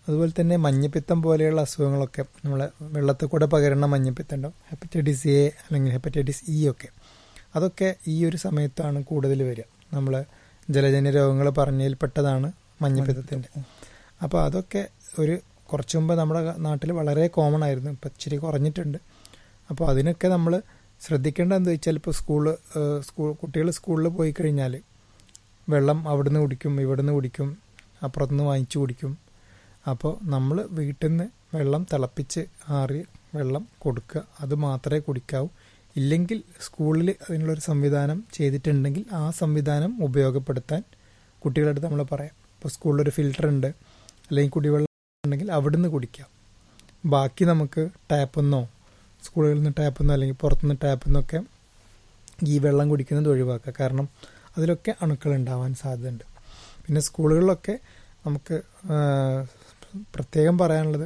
അതുപോലെ തന്നെ മഞ്ഞപ്പിത്തം പോലെയുള്ള അസുഖങ്ങളൊക്കെ നമ്മളെ വെള്ളത്തിൽ കൂടെ പകരുന്ന മഞ്ഞപ്പിത്തം ഉണ്ടാവും ഹെപ്പറ്റൈറ്റിസ് എ അല്ലെങ്കിൽ ഹെപ്പറ്റൈറ്റിസ് ഇ ഒക്കെ അതൊക്കെ ഈ ഒരു സമയത്താണ് കൂടുതൽ വരിക നമ്മൾ ജലജന്യ രോഗങ്ങൾ പറഞ്ഞതിൽപ്പെട്ടതാണ് മഞ്ഞപ്പിത്തത്തിൻ്റെ അപ്പോൾ അതൊക്കെ ഒരു കുറച്ച് മുമ്പ് നമ്മുടെ നാട്ടിൽ വളരെ കോമൺ ആയിരുന്നു ഇപ്പം ഇച്ചിരി കുറഞ്ഞിട്ടുണ്ട് അപ്പോൾ അതിനൊക്കെ നമ്മൾ ശ്രദ്ധിക്കേണ്ടത് എന്താ വെച്ചാൽ ഇപ്പോൾ സ്കൂള് സ്കൂൾ കുട്ടികൾ സ്കൂളിൽ പോയി കഴിഞ്ഞാൽ വെള്ളം അവിടുന്ന് കുടിക്കും ഇവിടുന്ന് കുടിക്കും അപ്പുറത്തുനിന്ന് വാങ്ങിച്ചു കുടിക്കും അപ്പോൾ നമ്മൾ വീട്ടിൽ നിന്ന് വെള്ളം തിളപ്പിച്ച് ആറി വെള്ളം കൊടുക്കുക അത് മാത്രമേ കുടിക്കാവൂ ഇല്ലെങ്കിൽ സ്കൂളിൽ അതിനുള്ളൊരു സംവിധാനം ചെയ്തിട്ടുണ്ടെങ്കിൽ ആ സംവിധാനം ഉപയോഗപ്പെടുത്താൻ കുട്ടികളുടെ അടുത്ത് നമ്മൾ പറയാം ഇപ്പോൾ സ്കൂളിലൊരു ഫിൽറ്റർ ഉണ്ട് അല്ലെങ്കിൽ കുടിവെള്ളം ഉണ്ടെങ്കിൽ അവിടുന്ന് കുടിക്കാം ബാക്കി നമുക്ക് ടാപ്പെന്നോ സ്കൂളുകളിൽ നിന്ന് ടാപ്പെന്നോ അല്ലെങ്കിൽ പുറത്തുനിന്ന് ടാപ്പെന്നൊക്കെ ഈ വെള്ളം കുടിക്കുന്നത് ഒഴിവാക്കുക കാരണം അതിലൊക്കെ അണുക്കൾ ഉണ്ടാവാൻ സാധ്യതയുണ്ട് പിന്നെ സ്കൂളുകളിലൊക്കെ നമുക്ക് പ്രത്യേകം പറയാനുള്ളത്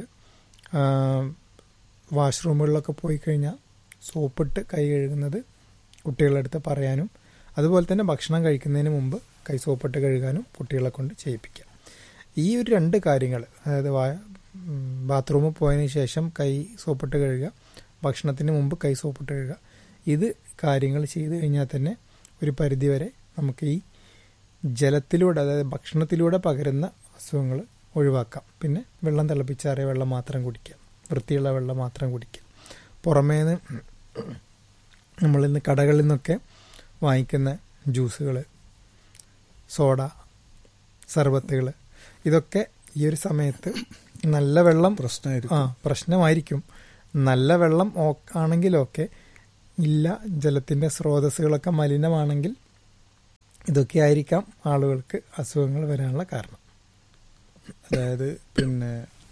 വാഷ്റൂമുകളിലൊക്കെ പോയി കഴിഞ്ഞാൽ സോപ്പിട്ട് കൈ കഴുകുന്നത് കുട്ടികളുടെ അടുത്ത് പറയാനും അതുപോലെ തന്നെ ഭക്ഷണം കഴിക്കുന്നതിന് മുമ്പ് കൈ സോപ്പിട്ട് കഴുകാനും കുട്ടികളെ കൊണ്ട് ചെയ്യിപ്പിക്കാം ഈ ഒരു രണ്ട് കാര്യങ്ങൾ അതായത് ബാത്റൂമിൽ പോയതിന് ശേഷം കൈ സോപ്പിട്ട് കഴുകുക ഭക്ഷണത്തിന് മുമ്പ് കൈ സോപ്പിട്ട് കഴുകുക ഇത് കാര്യങ്ങൾ ചെയ്തു കഴിഞ്ഞാൽ തന്നെ ഒരു പരിധിവരെ നമുക്ക് ഈ ജലത്തിലൂടെ അതായത് ഭക്ഷണത്തിലൂടെ പകരുന്ന അസുഖങ്ങൾ ഒഴിവാക്കാം പിന്നെ വെള്ളം തിളപ്പിച്ചാറിയ വെള്ളം മാത്രം കുടിക്കാം വൃത്തിയുള്ള വെള്ളം മാത്രം കുടിക്കാം പുറമേ നിന്ന് നമ്മളിന്ന് കടകളിൽ നിന്നൊക്കെ വാങ്ങിക്കുന്ന ജ്യൂസുകൾ സോഡ സർബത്തുകൾ ഇതൊക്കെ ഈ ഒരു സമയത്ത് നല്ല വെള്ളം പ്രശ്നമായിരിക്കും ആ പ്രശ്നമായിരിക്കും നല്ല വെള്ളം ആണെങ്കിലൊക്കെ ഇല്ല ജലത്തിൻ്റെ സ്രോതസ്സുകളൊക്കെ മലിനമാണെങ്കിൽ ഇതൊക്കെ ആയിരിക്കാം ആളുകൾക്ക് അസുഖങ്ങൾ വരാനുള്ള കാരണം അതായത് പിന്നെ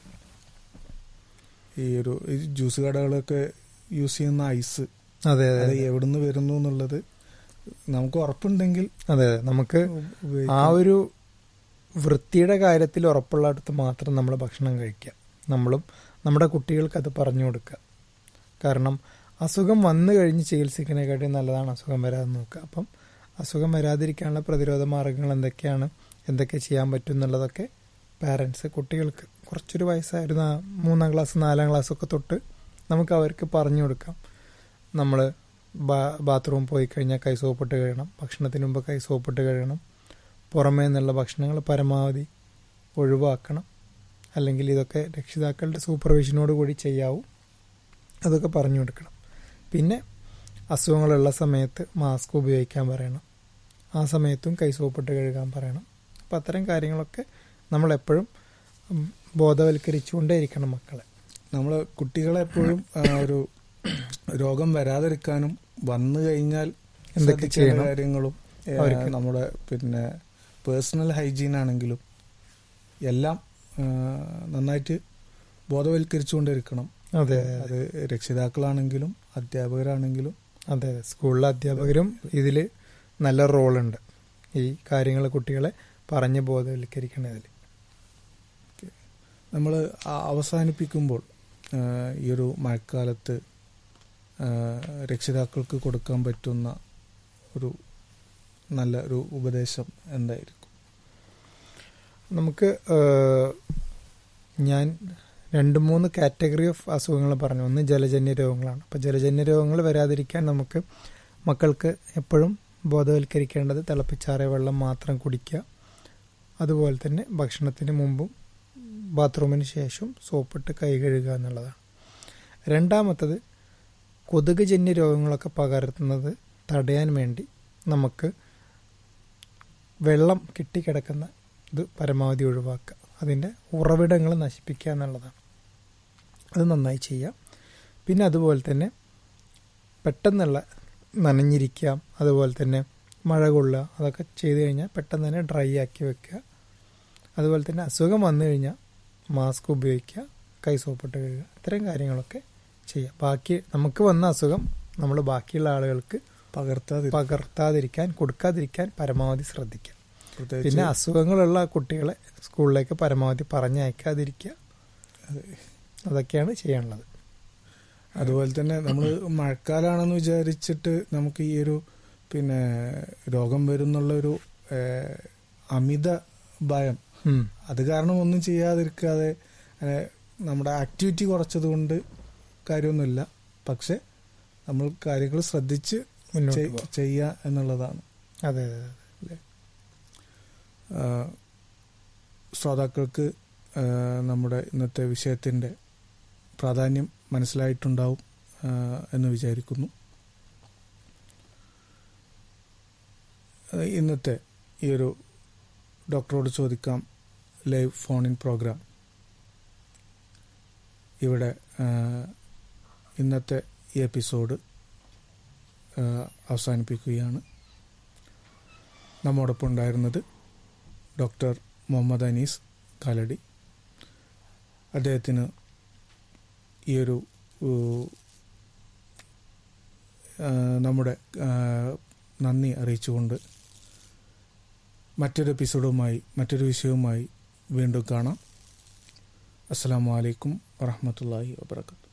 ഈ ഒരു ഈ ജ്യൂസ് കടകളൊക്കെ യൂസ് ചെയ്യുന്ന ഐസ് അതെ അത് അതെ എവിടുന്ന് വരുന്നു എന്നുള്ളത് നമുക്ക് ഉറപ്പുണ്ടെങ്കിൽ അതെ അതെ നമുക്ക് ആ ഉപയോഗിക്കാം. ഒരു വൃത്തിയുടെ കാര്യത്തിൽ ഉറപ്പുള്ളിടത്ത് മാത്രം നമ്മൾ ഭക്ഷണം കഴിക്കുക നമ്മളും നമ്മുടെ കുട്ടികൾക്ക് അത് പറഞ്ഞു കൊടുക്കുക കാരണം അസുഖം വന്നു കഴിഞ്ഞ് ചികിത്സിക്കുന്നതിനെക്കാട്ടി നല്ലതാണ് അസുഖം വരാതെ നോക്കുക അപ്പം അസുഖം വരാതിരിക്കാനുള്ള പ്രതിരോധ മാർഗങ്ങൾ എന്തൊക്കെയാണ് എന്തൊക്കെ ചെയ്യാൻ പറ്റും എന്നുള്ളതൊക്കെ പാരൻസ് കുട്ടികൾക്ക് കുറച്ചൊരു വയസ്സായിരുന്ന മൂന്നാം ക്ലാസ് നാലാം ക്ലാസ്സൊക്കെ തൊട്ട് നമുക്ക് അവർക്ക് പറഞ്ഞു കൊടുക്കാം നമ്മൾ ബാത്റൂം പോയി കഴിഞ്ഞാൽ കൈ സോപ്പിട്ട് കഴുകണം ഭക്ഷണത്തിന് മുമ്പ് കൈ സോപ്പിട്ട് കഴുകണം പുറമേ നിന്നുള്ള ഭക്ഷണങ്ങൾ പരമാവധി ഒഴിവാക്കണം അല്ലെങ്കിൽ ഇതൊക്കെ രക്ഷിതാക്കളുടെ സൂപ്പർവിഷനോട് കൂടി ചെയ്യാവൂ അതൊക്കെ പറഞ്ഞു കൊടുക്കണം പിന്നെ അസുഖങ്ങളുള്ള സമയത്ത് മാസ്ക് ഉപയോഗിക്കാൻ പറയണം ആ സമയത്തും കൈ സോപ്പിട്ട് കഴുകാൻ പറയണം അപ്പം അത്തരം കാര്യങ്ങളൊക്കെ നമ്മളെപ്പോഴും ഉം, ബോധവൽക്കരിച്ചുകൊണ്ടേയിരിക്കണം മക്കളെ നമ്മൾ കുട്ടികളെ എപ്പോഴും ആ, ഒരു രോഗം വരാതിരിക്കാനും വന്നു കഴിഞ്ഞാൽ എന്തൊക്കെ ശ്രദ്ധിക്കേണ്ട ചെയ്യണം? കാര്യങ്ങളും ഏ, അവർക്ക് നമ്മുടെ പിന്നെ പേഴ്സണൽ ഹൈജീൻ ആണെങ്കിലും എല്ലാം ആ, നന്നായിട്ട് ബോധവൽക്കരിച്ചുകൊണ്ടിരിക്കണം അതെ അത് രക്ഷിതാക്കളാണെങ്കിലും അധ്യാപകരാണെങ്കിലും അതെ അതെ സ്കൂളിലെ അധ്യാപകരും ഇതിൽ നല്ല റോളുണ്ട് ഈ കാര്യങ്ങൾ കുട്ടികളെ പറഞ്ഞ് ബോധവൽക്കരിക്കണതിൽ നമ്മൾ അവസാനിപ്പിക്കുമ്പോൾ ആ, ഈ ഒരു മഴക്കാലത്ത് ആ, രക്ഷിതാക്കൾക്ക് കൊടുക്കാൻ പറ്റുന്ന ഒരു നല്ല ഒരു ഉപദേശം എന്തായിരിക്കും നമുക്ക് ഏഹ്, ഞാൻ രണ്ട് മൂന്ന് കാറ്റഗറി ഓഫ് അസുഖങ്ങൾ പറഞ്ഞു ഒന്ന് ജലജന്യ രോഗങ്ങളാണ് അപ്പോൾ ജലജന്യ രോഗങ്ങൾ വരാതിരിക്കാൻ നമുക്ക് മക്കൾക്ക് എപ്പോഴും ബോധവൽക്കരിക്കേണ്ടത് തിളപ്പിച്ചാറിയ വെള്ളം മാത്രം കുടിക്കുക അതുപോലെ തന്നെ ഭക്ഷണത്തിന് മുമ്പും ബാത്റൂമിന് ശേഷം സോപ്പിട്ട് കൈ കഴുകുക എന്നുള്ളതാണ് രണ്ടാമത്തത് കൊതുക് ജന്യ രോഗങ്ങളൊക്കെ പകർത്തുന്നത് തടയാൻ വേണ്ടി നമുക്ക് വെള്ളം കെട്ടിക്കിടക്കുന്ന ഇത് പരമാവധി ഒഴിവാക്കുക അതിൻ്റെ ഉറവിടങ്ങൾ നശിപ്പിക്കുക എന്നുള്ളതാണ് അത് നന്നായി ചെയ്യാം പിന്നെ അതുപോലെ തന്നെ പെട്ടെന്നുള്ള നനഞ്ഞിരിക്കാം അതുപോലെ തന്നെ മഴ കൊള്ളുക അതൊക്കെ ചെയ്തു കഴിഞ്ഞാൽ പെട്ടെന്ന് തന്നെ ഡ്രൈ ആക്കി വെക്കുക അതുപോലെ തന്നെ അസുഖം വന്നു കഴിഞ്ഞാൽ മാസ്ക് ഉപയോഗിക്കുക കൈ സോപ്പിട്ട് കഴുകുക ഇത്തരം കാര്യങ്ങളൊക്കെ ചെയ്യാം ബാക്കി നമുക്ക് വന്ന അസുഖം നമ്മൾ ബാക്കിയുള്ള ആളുകൾക്ക് പകർത്താതെ പകർത്താതിരിക്കാൻ കൊടുക്കാതിരിക്കാൻ പരമാവധി ശ്രദ്ധിക്കുക പ്രത്യേകിച്ച് പിന്നെ അസുഖങ്ങളുള്ള കുട്ടികളെ സ്കൂളിലേക്ക് പരമാവധി പറഞ്ഞയക്കാതിരിക്കുക അതൊക്കെയാണ് ചെയ്യാനുള്ളത് അതുപോലെ തന്നെ നമ്മൾ മഴക്കാലാണെന്ന് വിചാരിച്ചിട്ട് നമുക്ക് ഈ ഒരു പിന്നെ രോഗം വരുന്നുള്ള ഒരു ഏഹ്, അമിത ഭയം ഉം. അത് കാരണം ഒന്നും ചെയ്യാതിരിക്കാതെ അങ്ങനെ നമ്മുടെ ആക്ടിവിറ്റി കുറച്ചത് കൊണ്ട് കാര്യമൊന്നുമില്ല പക്ഷെ നമ്മൾ കാര്യങ്ങൾ ശ്രദ്ധിച്ച് മുന്നോട്ട് ചെയ്- പോവാം ചെയ്യുക എന്നുള്ളതാണ് അതെ അതെ അതെ ആ, ശ്രോതാക്കൾക്ക് ആ, നമ്മുടെ ഇന്നത്തെ വിഷയത്തിൻ്റെ പ്രാധാന്യം മനസ്സിലായിട്ടുണ്ടാവും ആ, എന്ന് വിചാരിക്കുന്നു ആ, ഇന്നത്തെ ഈ ഒരു ഡോക്ടറോട് ചോദിക്കാം ലൈവ് ഫോൺ ഇൻ പ്രോഗ്രാം ഇവിടെ ആ, ഇന്നത്തെ ഈ എപ്പിസോഡ് ആ, അവസാനിപ്പിക്കുകയാണ് നമ്മോടൊപ്പം ഉണ്ടായിരുന്നത് ഡോക്ടർ മുഹമ്മദ് അനീസ് കാലടി അദ്ദേഹത്തിന് ഈ ഒരു ഊ, ആ, നമ്മുടെ ആ, നന്ദി അറിയിച്ചുകൊണ്ട് മറ്റൊരു എപ്പിസോഡുമായി മറ്റൊരു വിഷയവുമായി വീണ്ടും കാണാം അസ്സാം വലൈക്കും വറഹമത്തല്ലാഹി വാബർക്കാത്തു